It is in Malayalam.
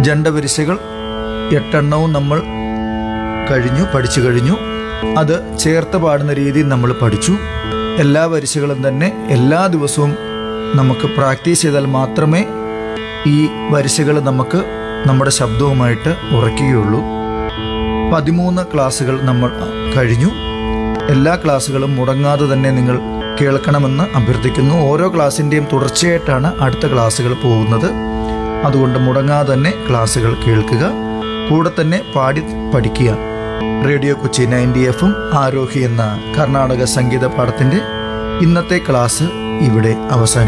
ജണ്ടവരിശകൾ എട്ടെണ്ണവും നമ്മൾ കഴിഞ്ഞു പഠിച്ചു കഴിഞ്ഞു അത് ചേർത്ത് പാടുന്ന രീതി നമ്മൾ പഠിച്ചു എല്ലാ വരിശകളും തന്നെ എല്ലാ ദിവസവും നമുക്ക് പ്രാക്ടീസ് ചെയ്താൽ മാത്രമേ ഈ വരിശകൾ നമുക്ക് നമ്മുടെ ശബ്ദവുമായിട്ട് ഉറയ്ക്കുകയുള്ളൂ പതിമൂന്ന് ക്ലാസ്സുകൾ നമ്മൾ കഴിഞ്ഞു എല്ലാ ക്ലാസ്സുകളും മുടങ്ങാതെ തന്നെ നിങ്ങൾ കേൾക്കണമെന്ന് അഭ്യർത്ഥിക്കുന്നു ഓരോ ക്ലാസ്സിൻ്റെയും തുടർച്ചയായിട്ടാണ് അടുത്ത ക്ലാസ്സുകൾ പോകുന്നത് അതുകൊണ്ട് മുടങ്ങാതെ തന്നെ ക്ലാസ്സുകൾ കേൾക്കുക കൂടെ തന്നെ പാടി പഠിക്കുക റേഡിയോ കൊച്ചി നയൻറ്റി എഫും ആരോഹി എന്ന കർണാടക സംഗീത പാഠത്തിൻ്റെ ഇന്നത്തെ ക്ലാസ് ഇവിടെ അവസാനിക്കും